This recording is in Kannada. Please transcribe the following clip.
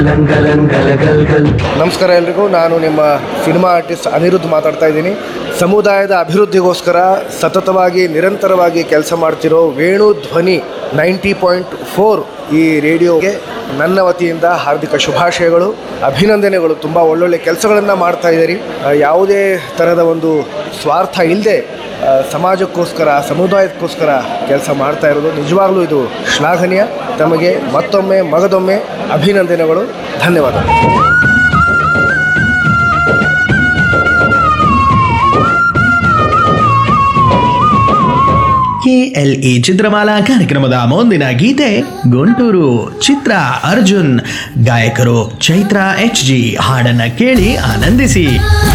ನಮಸ್ಕಾರ ಎಲ್ರಿಗೂ ನಾನು ನಿಮ್ಮ ಸಿನಿಮಾ ಆರ್ಟಿಸ್ಟ್ ಅನಿರುದ್ಧ್ ಮಾತಾಡ್ತಾ ಇದ್ದೀನಿ ಸಮುದಾಯದ ಅಭಿವೃದ್ಧಿಗೋಸ್ಕರ ಸತತವಾಗಿ ನಿರಂತರವಾಗಿ ಕೆಲಸ ಮಾಡ್ತಿರೋ ವೇಣು ಧ್ವನಿ ನೈಂಟಿ ಪಾಯಿಂಟ್ ಫೋರ್ ಈ ರೇಡಿಯೋಗೆ ನನ್ನ ವತಿಯಿಂದ ಹಾರ್ದಿಕ ಶುಭಾಶಯಗಳು ಅಭಿನಂದನೆಗಳು ತುಂಬ ಒಳ್ಳೊಳ್ಳೆ ಕೆಲಸಗಳನ್ನು ಮಾಡ್ತಾ ಇದ್ದೀರಿ ಆ, ಯಾವುದೇ ಥರದ ಒಂದು ಸ್ವಾರ್ಥ ಇಲ್ಲದೆ ಸಮಾಜಕ್ಕೋಸ್ಕರ ಸಮುದಾಯಕ್ಕೋಸ್ಕರ ಕೆಲಸ ಮಾಡ್ತಾ ಇರೋದು ನಿಜವಾಗ್ಲೂ ಇದು ಶ್ಲಾಘನೀಯ ತಮಗೆ ಮತ್ತೊಮ್ಮೆ ಮಗದೊಮ್ಮೆ ಅಭಿನಂದನೆಗಳು ಧನ್ಯವಾದ ಕೆಎಲ್ಇ ಚಿತ್ರಮಾಲಾ ಕಾರ್ಯಕ್ರಮದ ಮುಂದಿನ ಗೀತೆ ಗುಂಟೂರು ಚಿತ್ರ ಅರ್ಜುನ್ ಗಾಯಕರು ಚೈತ್ರ ಎಚ್ ಜಿ ಹಾಡನ್ನ ಕೇಳಿ ಆನಂದಿಸಿ